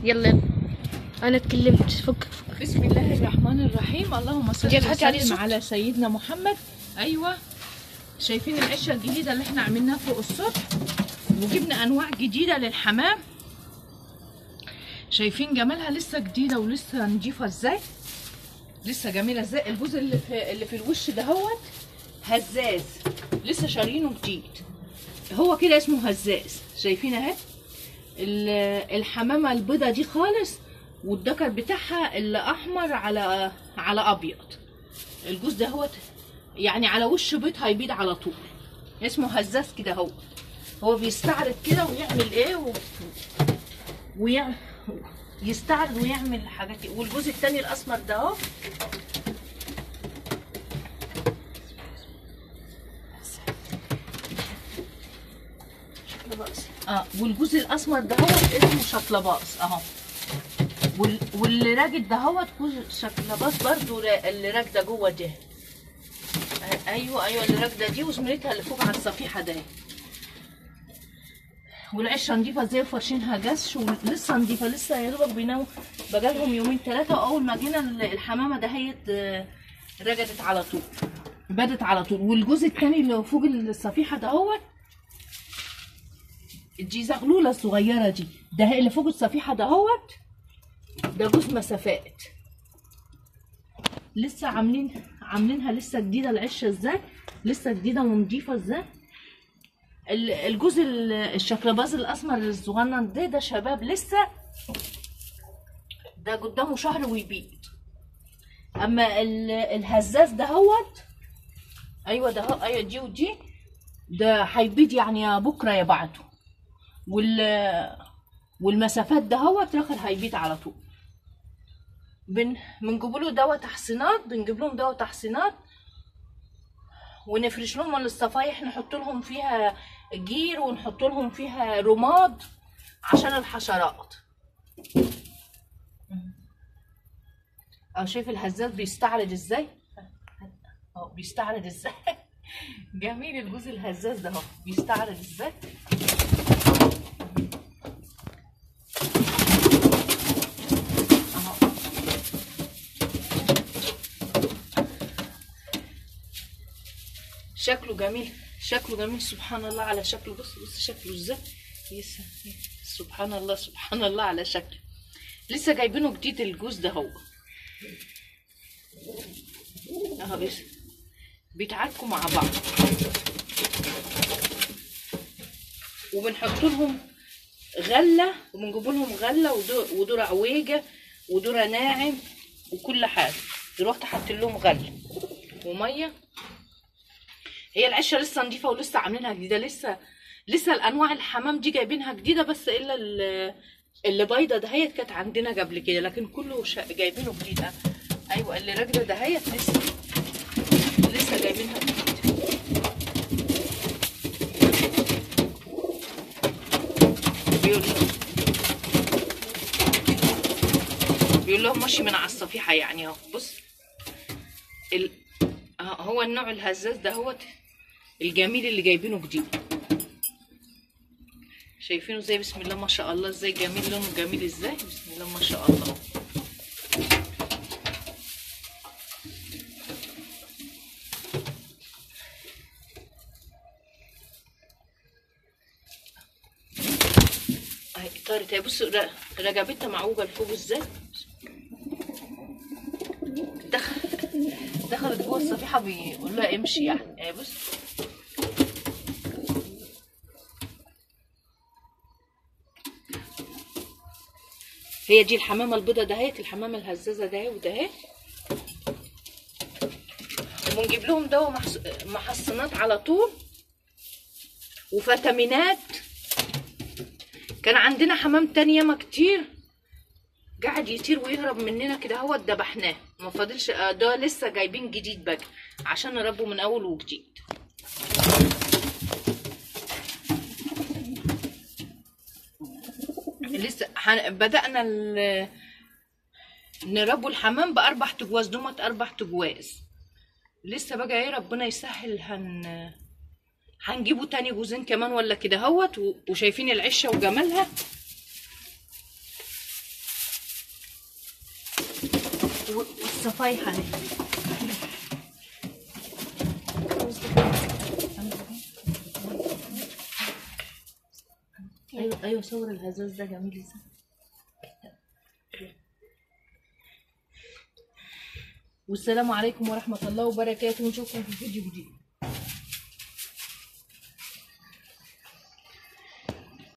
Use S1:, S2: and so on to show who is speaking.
S1: يلا يلا انا اتكلمت فك فك
S2: بسم الله الرحمن الرحيم اللهم صل
S1: جيت حكي عليه
S2: وسلم
S1: صوت؟
S2: على سيدنا محمد ايوه شايفين العشه الجديده اللي احنا عملناها فوق السطح وجبنا انواع جديده للحمام شايفين جمالها لسه جديده ولسه نضيفه ازاي لسه جميله ازاي الجزء اللي في اللي في الوش دهوت هزاز لسه شارينه جديد هو كده اسمه هزاز شايفين اهي ال- الحمامه البيضه دي خالص والدكر بتاعها اللي احمر على على ابيض الجوز ده هو يعني على وش بيض هيبيض على طول اسمه هزاز كده هو هو بيستعرض كده ويعمل ايه و... ويعمل يستعرض ويعمل حاجات كده. والجوز التاني الاسمر ده اهو اه والجوز الاسمر ده هو اسمه شطلباص اهو وال... واللي راجد ده هو جوز شطلباص برضو را... اللي راكده جوه ده آه، ايوه ايوه اللي راكده دي وزميلتها اللي فوق على الصفيحه ده والعشه نضيفه زي فرشينها جسش ولسه نضيفه لسه يا دوبك بيناموا بقالهم يومين ثلاثه واول ما جينا ال- الحمامه دهيت آه، رجدت على طول بدت على طول والجزء الثاني اللي فوق الصفيحه دهوت دي زغلوله الصغيره دي ده اللي فوق الصفيحه دهوت ده جوز مسافات لسه عاملين عاملينها لسه جديده العشه ازاي لسه جديده ونضيفه ازاي ال- الجوز ال- الشكلباز الاسمر الصغنن ده ده شباب لسه ده قدامه شهر ويبيض اما ال- الهزاز دهوت ايوه ده هو- ايوه دي ودي ده هيبيض يعني يا بكره يا بعده وال والمسافات ده هو اخر هيبيض على طول بن بنجيب له دواء تحصينات بنجيب لهم دواء تحصينات ونفرش لهم الصفايح نحط لهم فيها جير ونحط لهم فيها رماد عشان الحشرات اه شايف الهزاز بيستعرض ازاي اه بيستعرض ازاي جميل الجزء الهزاز ده اهو بيستعرض ازاي اهو شكله جميل شكله جميل سبحان الله على شكله بص بص شكله ازاي يس سبحان الله سبحان الله على شكله لسه جايبينه جديد الجوز ده هو اهو بس بيتعاركوا مع بعض وبنحط لهم غله وبنجيب لهم غله ودو- ودور عويجه ودور ناعم وكل حاجه دلوقتي حاطين لهم غله وميه هي العشه لسه نضيفه ولسه عاملينها جديده لسه لسه الانواع الحمام دي جايبينها جديده بس الا ال- اللي بايضه دهيت كانت عندنا قبل كده لكن كله شا- جايبينه جديد آه. ايوه اللي راكده دهيت لسه لسه جايبينها جديد بيقول بيقول لهم ماشي من على الصفيحه يعني اهو بص ال... آه، هو النوع الهزاز ده هو الجميل اللي جايبينه جديد شايفينه ازاي بسم الله ما شاء الله ازاي جميل لونه جميل ازاي بسم الله ما شاء الله اهي طارت اهي بصوا ر- رجبتها معوجه لفوق ازاي دخل دخلت جوه الصفيحه بيقول لها امشي يعني اهي بص هي دي الحمامه البيضه دهيت الحمامه الهزازه ده وده اهي ونجيب لهم دواء محص... محصنات على طول وفيتامينات كان عندنا حمام تاني ياما كتير قاعد يطير ويهرب مننا كده هو ذبحناه ما فاضلش آه، ده لسه جايبين جديد بقى عشان نربه من اول وجديد لسه حن... بدأنا ال... نربوا الحمام بأربع تجواز دومت أربع تجواز لسه بقى ايه ربنا يسهل هن هنجيبه تاني جوزين كمان ولا كده هوت و- وشايفين العشه وجمالها و- والصفايحه اهي ايوه ايوه صور الهزاز ده جميل ازاي والسلام عليكم ورحمه الله وبركاته ونشوفكم في فيديو جديد